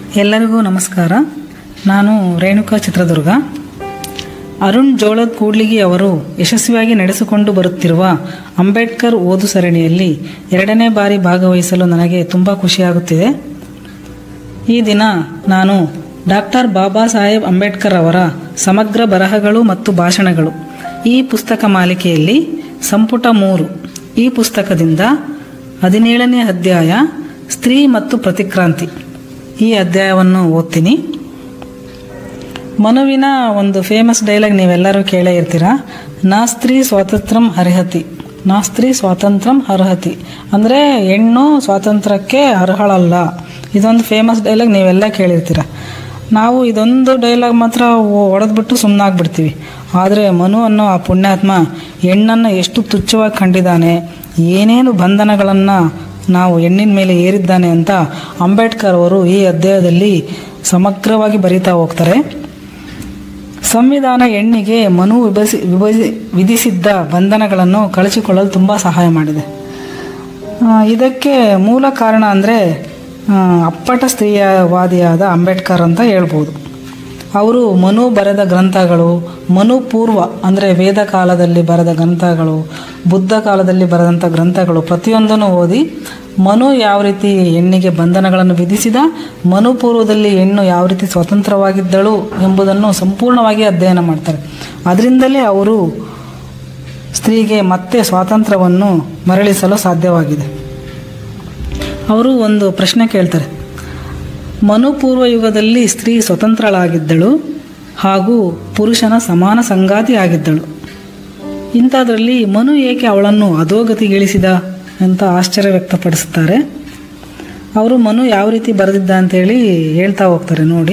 ಎಲ್ಲರಿಗೂ ನಮಸ್ಕಾರ ನಾನು ರೇಣುಕಾ ಚಿತ್ರದುರ್ಗ ಅರುಣ್ ಜೋಳದ್ ಕೂಡ್ಲಿಗಿ ಅವರು ಯಶಸ್ವಿಯಾಗಿ ನಡೆಸಿಕೊಂಡು ಬರುತ್ತಿರುವ ಅಂಬೇಡ್ಕರ್ ಓದು ಸರಣಿಯಲ್ಲಿ ಎರಡನೇ ಬಾರಿ ಭಾಗವಹಿಸಲು ನನಗೆ ತುಂಬ ಖುಷಿಯಾಗುತ್ತಿದೆ ಈ ದಿನ ನಾನು ಡಾಕ್ಟರ್ ಬಾಬಾ ಸಾಹೇಬ್ ಅಂಬೇಡ್ಕರ್ ಅವರ ಸಮಗ್ರ ಬರಹಗಳು ಮತ್ತು ಭಾಷಣಗಳು ಈ ಪುಸ್ತಕ ಮಾಲಿಕೆಯಲ್ಲಿ ಸಂಪುಟ ಮೂರು ಈ ಪುಸ್ತಕದಿಂದ ಹದಿನೇಳನೇ ಅಧ್ಯಾಯ ಸ್ತ್ರೀ ಮತ್ತು ಪ್ರತಿಕ್ರಾಂತಿ ಈ ಅಧ್ಯಾಯವನ್ನು ಓದ್ತೀನಿ ಮನುವಿನ ಒಂದು ಫೇಮಸ್ ಡೈಲಾಗ್ ನೀವೆಲ್ಲರೂ ಕೇಳೇ ಇರ್ತೀರ ನಾ ಸ್ತ್ರೀ ಸ್ವಾತಂತ್ರ್ಯಂ ಅರ್ಹತಿ ನಾ ಸ್ತ್ರೀ ಸ್ವಾತಂತ್ರ್ಯಂ ಅರ್ಹತಿ ಅಂದರೆ ಹೆಣ್ಣು ಸ್ವಾತಂತ್ರ್ಯಕ್ಕೆ ಅರ್ಹಳಲ್ಲ ಇದೊಂದು ಫೇಮಸ್ ಡೈಲಾಗ್ ನೀವೆಲ್ಲ ಕೇಳಿರ್ತೀರ ನಾವು ಇದೊಂದು ಡೈಲಾಗ್ ಮಾತ್ರ ಹೊಡೆದ್ಬಿಟ್ಟು ಸುಮ್ಮನಾಗ್ಬಿಡ್ತೀವಿ ಆದರೆ ಮನು ಅನ್ನೋ ಆ ಪುಣ್ಯಾತ್ಮ ಹೆಣ್ಣನ್ನು ಎಷ್ಟು ತುಚ್ಛವಾಗಿ ಕಂಡಿದ್ದಾನೆ ಏನೇನು ಬಂಧನಗಳನ್ನು ನಾವು ಹೆಣ್ಣಿನ ಮೇಲೆ ಏರಿದ್ದಾನೆ ಅಂತ ಅಂಬೇಡ್ಕರ್ ಅವರು ಈ ಅಧ್ಯಾಯದಲ್ಲಿ ಸಮಗ್ರವಾಗಿ ಬರೀತಾ ಹೋಗ್ತಾರೆ ಸಂವಿಧಾನ ಹೆಣ್ಣಿಗೆ ಮನು ವಿಭಜಿಸಿ ವಿಭಜಿ ವಿಧಿಸಿದ್ದ ಬಂಧನಗಳನ್ನು ಕಳಚಿಕೊಳ್ಳಲು ತುಂಬ ಸಹಾಯ ಮಾಡಿದೆ ಆ, ಇದಕ್ಕೆ ಮೂಲ ಕಾರಣ ಅಂದರೆ ಅಪ್ಪಟ ಸ್ತ್ರೀಯವಾದಿಯಾದ ಅಂಬೇಡ್ಕರ್ ಅಂತ ಹೇಳ್ಬೋದು ಅವರು ಮನು ಬರೆದ ಗ್ರಂಥಗಳು ಮನು ಪೂರ್ವ ಅಂದರೆ ವೇದ ಕಾಲದಲ್ಲಿ ಬರೆದ ಗ್ರಂಥಗಳು ಬುದ್ಧ ಕಾಲದಲ್ಲಿ ಬರೆದಂಥ ಗ್ರಂಥಗಳು ಪ್ರತಿಯೊಂದನ್ನು ಓದಿ ಮನು ಯಾವ ರೀತಿ ಹೆಣ್ಣಿಗೆ ಬಂಧನಗಳನ್ನು ವಿಧಿಸಿದ ಮನು ಪೂರ್ವದಲ್ಲಿ ಹೆಣ್ಣು ಯಾವ ರೀತಿ ಸ್ವತಂತ್ರವಾಗಿದ್ದಳು ಎಂಬುದನ್ನು ಸಂಪೂರ್ಣವಾಗಿ ಅಧ್ಯಯನ ಮಾಡ್ತಾರೆ ಅದರಿಂದಲೇ ಅವರು ಸ್ತ್ರೀಗೆ ಮತ್ತೆ ಸ್ವಾತಂತ್ರ್ಯವನ್ನು ಮರಳಿಸಲು ಸಾಧ್ಯವಾಗಿದೆ ಅವರು ಒಂದು ಪ್ರಶ್ನೆ ಕೇಳ್ತಾರೆ ಮನುಪೂರ್ವ ಯುಗದಲ್ಲಿ ಸ್ತ್ರೀ ಸ್ವತಂತ್ರಳಾಗಿದ್ದಳು ಹಾಗೂ ಪುರುಷನ ಸಮಾನ ಸಂಗಾತಿ ಆಗಿದ್ದಳು ಇಂಥದ್ರಲ್ಲಿ ಮನು ಏಕೆ ಅವಳನ್ನು ಅಧೋಗತಿಗಿಳಿಸಿದ ಅಂತ ಆಶ್ಚರ್ಯ ವ್ಯಕ್ತಪಡಿಸುತ್ತಾರೆ ಅವರು ಮನು ಯಾವ ರೀತಿ ಬರೆದಿದ್ದ ಅಂತೇಳಿ ಹೇಳ್ತಾ ಹೋಗ್ತಾರೆ ನೋಡಿ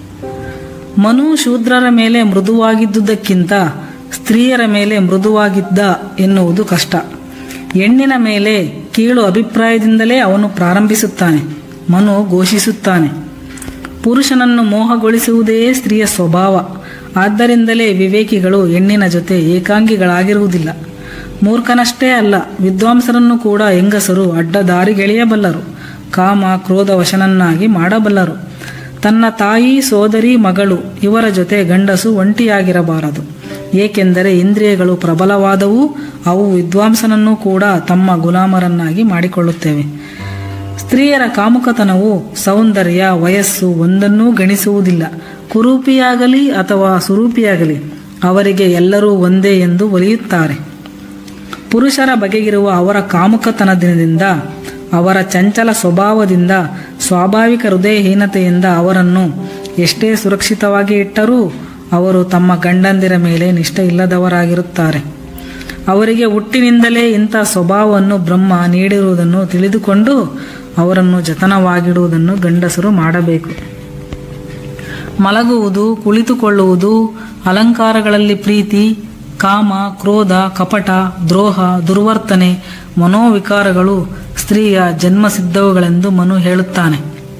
ಮನು ಶೂದ್ರರ ಮೇಲೆ ಮೃದುವಾಗಿದ್ದುದಕ್ಕಿಂತ ಸ್ತ್ರೀಯರ ಮೇಲೆ ಮೃದುವಾಗಿದ್ದ ಎನ್ನುವುದು ಕಷ್ಟ ಹೆಣ್ಣಿನ ಮೇಲೆ ಕೀಳು ಅಭಿಪ್ರಾಯದಿಂದಲೇ ಅವನು ಪ್ರಾರಂಭಿಸುತ್ತಾನೆ ಮನು ಘೋಷಿಸುತ್ತಾನೆ ಪುರುಷನನ್ನು ಮೋಹಗೊಳಿಸುವುದೇ ಸ್ತ್ರೀಯ ಸ್ವಭಾವ ಆದ್ದರಿಂದಲೇ ವಿವೇಕಿಗಳು ಹೆಣ್ಣಿನ ಜೊತೆ ಏಕಾಂಗಿಗಳಾಗಿರುವುದಿಲ್ಲ ಮೂರ್ಖನಷ್ಟೇ ಅಲ್ಲ ವಿದ್ವಾಂಸರನ್ನು ಕೂಡ ಹೆಂಗಸರು ಅಡ್ಡದಾರಿಗೆಳೆಯಬಲ್ಲರು ಕಾಮ ಕ್ರೋಧ ವಶನನ್ನಾಗಿ ಮಾಡಬಲ್ಲರು ತನ್ನ ತಾಯಿ ಸೋದರಿ ಮಗಳು ಇವರ ಜೊತೆ ಗಂಡಸು ಒಂಟಿಯಾಗಿರಬಾರದು ಏಕೆಂದರೆ ಇಂದ್ರಿಯಗಳು ಪ್ರಬಲವಾದವು ಅವು ವಿದ್ವಾಂಸನನ್ನು ಕೂಡ ತಮ್ಮ ಗುಲಾಮರನ್ನಾಗಿ ಮಾಡಿಕೊಳ್ಳುತ್ತೇವೆ ಸ್ತ್ರೀಯರ ಕಾಮುಕತನವು ಸೌಂದರ್ಯ ವಯಸ್ಸು ಒಂದನ್ನೂ ಗಣಿಸುವುದಿಲ್ಲ ಕುರೂಪಿಯಾಗಲಿ ಅಥವಾ ಸುರೂಪಿಯಾಗಲಿ ಅವರಿಗೆ ಎಲ್ಲರೂ ಒಂದೇ ಎಂದು ಒಲಿಯುತ್ತಾರೆ ಪುರುಷರ ಬಗೆಗಿರುವ ಅವರ ಕಾಮುಕತನದಿಂದ ಅವರ ಚಂಚಲ ಸ್ವಭಾವದಿಂದ ಸ್ವಾಭಾವಿಕ ಹೃದಯಹೀನತೆಯಿಂದ ಅವರನ್ನು ಎಷ್ಟೇ ಸುರಕ್ಷಿತವಾಗಿ ಇಟ್ಟರೂ ಅವರು ತಮ್ಮ ಗಂಡಂದಿರ ಮೇಲೆ ನಿಷ್ಠೆ ಇಲ್ಲದವರಾಗಿರುತ್ತಾರೆ ಅವರಿಗೆ ಹುಟ್ಟಿನಿಂದಲೇ ಇಂಥ ಸ್ವಭಾವವನ್ನು ಬ್ರಹ್ಮ ನೀಡಿರುವುದನ್ನು ತಿಳಿದುಕೊಂಡು ಅವರನ್ನು ಜತನವಾಗಿಡುವುದನ್ನು ಗಂಡಸರು ಮಾಡಬೇಕು ಮಲಗುವುದು ಕುಳಿತುಕೊಳ್ಳುವುದು ಅಲಂಕಾರಗಳಲ್ಲಿ ಪ್ರೀತಿ ಕಾಮ ಕ್ರೋಧ ಕಪಟ ದ್ರೋಹ ದುರ್ವರ್ತನೆ ಮನೋವಿಕಾರಗಳು ಸ್ತ್ರೀಯ ಜನ್ಮಸಿದ್ಧವುಗಳೆಂದು ಮನು ಹೇಳುತ್ತಾನೆ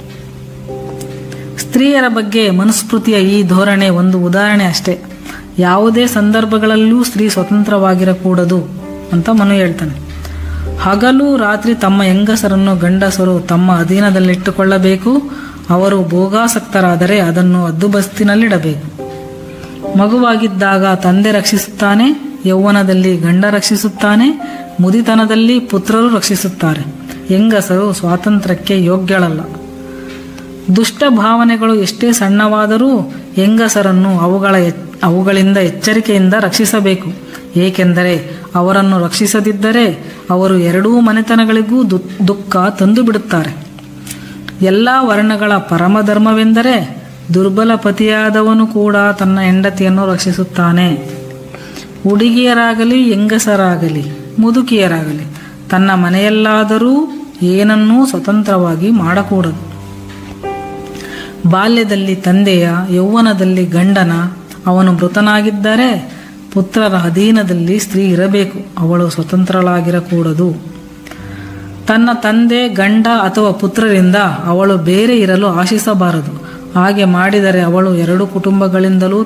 ಸ್ತ್ರೀಯರ ಬಗ್ಗೆ ಮನುಸ್ಮೃತಿಯ ಈ ಧೋರಣೆ ಒಂದು ಉದಾಹರಣೆ ಅಷ್ಟೇ ಯಾವುದೇ ಸಂದರ್ಭಗಳಲ್ಲೂ ಸ್ತ್ರೀ ಸ್ವತಂತ್ರವಾಗಿರಕೂಡದು ಅಂತ ಮನು ಹೇಳ್ತಾನೆ ಹಗಲು ರಾತ್ರಿ ತಮ್ಮ ಹೆಂಗಸರನ್ನು ಗಂಡಸರು ತಮ್ಮ ಅಧೀನದಲ್ಲಿಟ್ಟುಕೊಳ್ಳಬೇಕು ಅವರು ಭೋಗಾಸಕ್ತರಾದರೆ ಅದನ್ನು ಹದ್ದುಬಸ್ತಿನಲ್ಲಿಡಬೇಕು ಮಗುವಾಗಿದ್ದಾಗ ತಂದೆ ರಕ್ಷಿಸುತ್ತಾನೆ ಯೌವನದಲ್ಲಿ ಗಂಡ ರಕ್ಷಿಸುತ್ತಾನೆ ಮುದಿತನದಲ್ಲಿ ಪುತ್ರರು ರಕ್ಷಿಸುತ್ತಾರೆ ಹೆಂಗಸರು ಸ್ವಾತಂತ್ರ್ಯಕ್ಕೆ ಯೋಗ್ಯಳಲ್ಲ ದುಷ್ಟ ಭಾವನೆಗಳು ಎಷ್ಟೇ ಸಣ್ಣವಾದರೂ ಹೆಂಗಸರನ್ನು ಅವುಗಳ ಎಚ್- ಅವುಗಳಿಂದ ಎಚ್ಚರಿಕೆಯಿಂದ ರಕ್ಷಿಸಬೇಕು ಏಕೆಂದರೆ ಅವರನ್ನು ರಕ್ಷಿಸದಿದ್ದರೆ ಅವರು ಎರಡೂ ಮನೆತನಗಳಿಗೂ ದು- ದುಃಖ ತಂದು ಬಿಡುತ್ತಾರೆ ಎಲ್ಲ ವರ್ಣಗಳ ಪರಮಧರ್ಮವೆಂದರೆ ದುರ್ಬಲ ಪತಿಯಾದವನು ಕೂಡ ತನ್ನ ಹೆಂಡತಿಯನ್ನು ರಕ್ಷಿಸುತ್ತಾನೆ ಹುಡುಗಿಯರಾಗಲಿ ಹೆಂಗಸರಾಗಲಿ ಮುದುಕಿಯರಾಗಲಿ ತನ್ನ ಮನೆಯಲ್ಲಾದರೂ ಏನನ್ನೂ ಸ್ವತಂತ್ರವಾಗಿ ಮಾಡಕೂಡದು ಬಾಲ್ಯದಲ್ಲಿ ತಂದೆಯ ಯೌವನದಲ್ಲಿ ಗಂಡನ ಅವನು ಮೃತನಾಗಿದ್ದರೆ ಪುತ್ರರ ಅಧೀನದಲ್ಲಿ ಸ್ತ್ರೀ ಇರಬೇಕು ಅವಳು ಸ್ವತಂತ್ರಳಾಗಿರಕೂಡದು ತನ್ನ ತಂದೆ ಗಂಡ ಅಥವಾ ಪುತ್ರರಿಂದ ಅವಳು ಬೇರೆ ಇರಲು ಆಶಿಸಬಾರದು ಹಾಗೆ ಮಾಡಿದರೆ ಅವಳು ಎರಡು ಕುಟುಂಬಗಳಿಂದಲೂ